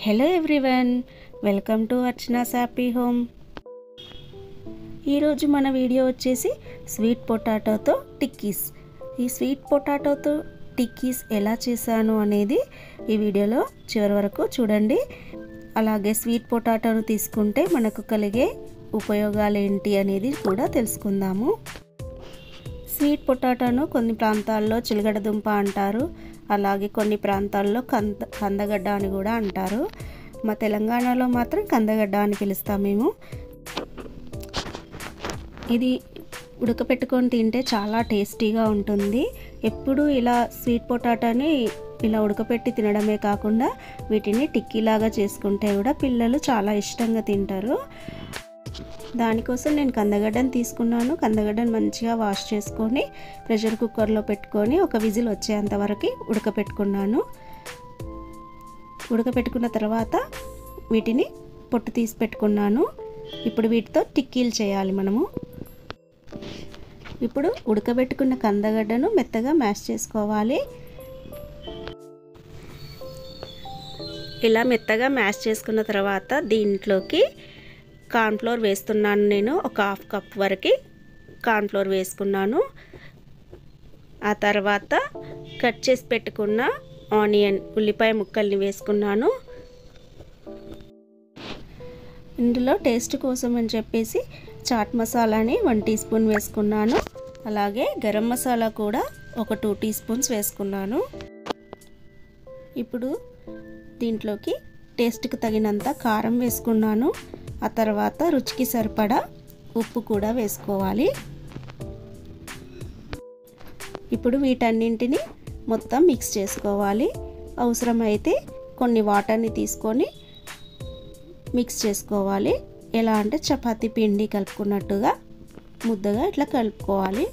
hello everyone welcome to Archana happy home ఈరోజు మన video వచ్చేసి స్వీట్ పొటాటోతో టిక్కీస్ ఈ స్వీట్ పొటాటోతో టిక్కీస్ ఎలా చేశాను అనేది ఈ వీడియోలో చివరి వరకు చూడండి అలాగే స్వీట్ పొటాటోను తీసుకుంటే మనకు కలిగే ఉపయోగాలు ఏంటి అనేది కూడా తెలుసుకుందాము స్వీట్ పొటాటోను కొన్ని ప్రాంతాల్లో చిలగడ దుంప అంటారు అలాగే కొన్ని ప్రాంతాల్లో కంద కందగడ్డ అని కూడా అంటారు మా తెలంగాణలో మాత్రం కందగడ్డ అని పిలుస్తాం మేము ఇది ఉడకపెట్టుకొని తింటే చాలా టేస్టీగా ఉంటుంది ఎప్పుడు ఇలా స్వీట్ పొటాటోని ఇలా ఉడకపెట్టి తినడమే కాకుండా వీటిని టిక్కీలాగా చేసుకుంటే కూడా పిల్లలు చాలా ఇష్టంగా తింటారు దానికోసం నేను కందగడ్డను తీసుకున్నాను కందగడ్డను మంచిగా వాష్ చేసుకొని ప్రెషర్ కుక్కర్లో పెట్టుకొని ఒక విజిల్ వచ్చేంత వరకు ఉడకపెట్టుకున్నాను ఉడకపెట్టుకున్న తర్వాత వీటిని పొట్టు తీసి పెట్టుకున్నాను ఇప్పుడు వీటితో టిక్కీలు చేయాలి మనము ఇప్పుడు ఉడకబెట్టుకున్న కందగడ్డను మెత్తగా మ్యాష్ చేసుకోవాలి ఇలా మెత్తగా మ్యాష్ చేసుకున్న తర్వాత దీంట్లోకి కార్న్ఫ్లోర్ వేస్తున్నాను నేను ఒక హాఫ్ కప్ వరకు కార్న్ఫ్లోర్ వేసుకున్నాను ఆ తర్వాత కట్ చేసి పెట్టుకున్న ఆనియన్ ఉల్లిపాయ ముక్కల్ని వేసుకున్నాను ఇందులో టేస్ట్ కోసం అని చెప్పేసి చాట్ మసాలాని వన్ టీ స్పూన్ వేసుకున్నాను అలాగే గరం మసాలా కూడా ఒక టూ టీ స్పూన్స్ వేసుకున్నాను ఇప్పుడు దీంట్లోకి టేస్ట్కి తగినంత కారం వేసుకున్నాను ఆ తర్వాత రుచికి సరిపడా ఉప్పు కూడా వేసుకోవాలి ఇప్పుడు వీటన్నింటిని మొత్తం మిక్స్ చేసుకోవాలి అవసరమైతే కొన్ని వాటర్ని తీసుకొని మిక్స్ చేసుకోవాలి ఎలా అంటే చపాతీ పిండి కలుపుకున్నట్టుగా ముద్దగా ఇట్లా కలుపుకోవాలి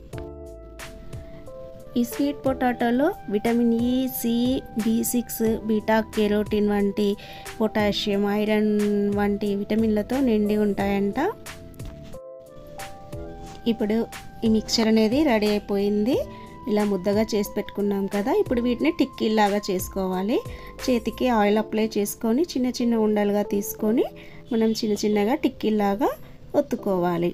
ఈ స్వీట్ పొటాటోలో vitamin E C B six beta carotene వంటి పొటాషియం ఐరన్ వంటి విటమిన్లతో నిండి ఉంటాయంట ఇప్పుడు ఈ మిక్చర్ అనేది రెడీ అయిపోయింది ఇలా ముద్దగా చేసి పెట్టుకున్నాం కదా ఇప్పుడు వీటిని టిక్కీలాగా చేసుకోవాలి చేతికి ఆయిల్ అప్లై చేసుకొని చిన్న చిన్న ఉండలుగా తీసుకొని మనం చిన్న చిన్నగా టిక్కీలాగా ఒత్తుకోవాలి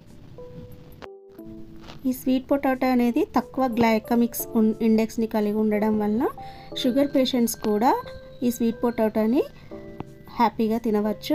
ఈ స్వీట్ పొటాటో అనేది తక్కువ గ్లైకమిక్స్ ఇండెక్స్ని కలిగి ఉండడం వల్ల షుగర్ పేషెంట్స్ కూడా ఈ స్వీట్ పొటాటోని హ్యాపీగా తినవచ్చు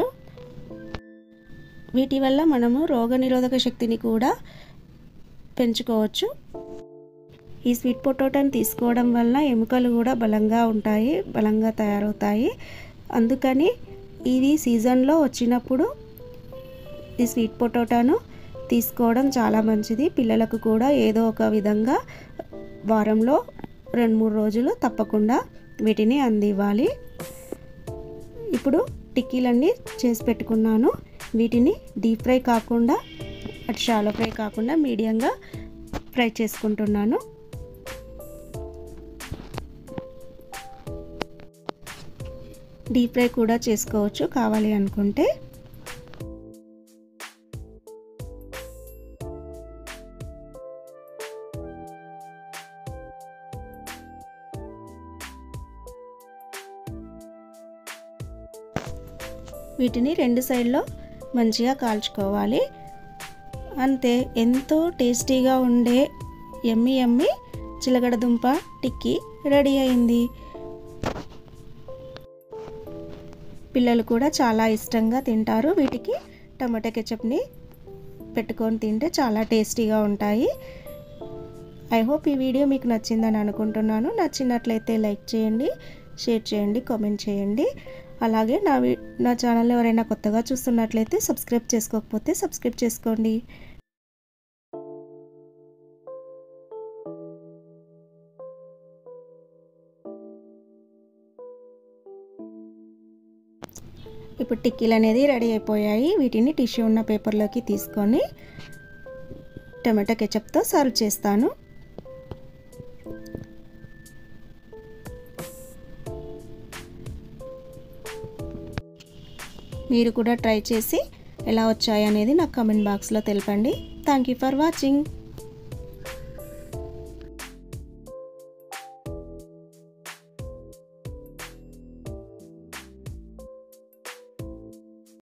వీటి వల్ల మనము రోగనిరోధక శక్తిని కూడా పెంచుకోవచ్చు ఈ స్వీట్ పొటాటోని తీసుకోవడం వల్ల ఎముకలు కూడా బలంగా ఉంటాయి బలంగా తయారవుతాయి అందుకని ఇది సీజన్లో వచ్చినప్పుడు ఈ స్వీట్ పొటాటోను తీసుకోవడం చాలా మంచిది పిల్లలకు కూడా ఏదో ఒక విధంగా వారంలో రెండు మూడు రోజులు తప్పకుండా వీటిని అందివ్వాలి ఇప్పుడు టిక్కీలన్నీ చేసి పెట్టుకున్నాను వీటిని డీప్ ఫ్రై కాకుండా అటు షాలో ఫ్రై కాకుండా మీడియంగా ఫ్రై చేసుకుంటున్నాను డీప్ ఫ్రై కూడా చేసుకోవచ్చు కావాలి అనుకుంటే వీటిని రెండు సైడ్లో మంచిగా కాల్చుకోవాలి అంతే ఎంతో టేస్టీగా ఉండే ఎమ్మి ఎమ్మి చిలగడ దుంప టిక్కీ రెడీ అయింది పిల్లలు కూడా చాలా ఇష్టంగా తింటారు వీటికి టమాటా కెచప్ని పెట్టుకొని తింటే చాలా టేస్టీగా ఉంటాయి ఐ హోప్ ఈ వీడియో మీకు నచ్చిందని అనుకుంటున్నాను నచ్చినట్లయితే లైక్ చేయండి షేర్ చేయండి కామెంట్ చేయండి అలాగే నా నా ఛానల్ ఎవరైనా కొత్తగా చూస్తున్నట్లయితే సబ్స్క్రైబ్ చేసుకోకపోతే సబ్స్క్రైబ్ చేసుకోండి ఇప్పుడు టిక్కీలు అనేది రెడీ అయిపోయాయి వీటిని టిష్యూ ఉన్న పేపర్లోకి తీసుకొని టమాటా కెచప్తో సర్వ్ చేస్తాను మీరు కూడా ట్రై చేసి ఎలా వచ్చాయి అనేది నాకు కమెంట్ బాక్స్లో తెలపండి థ్యాంక్ యూ ఫర్ వాచింగ్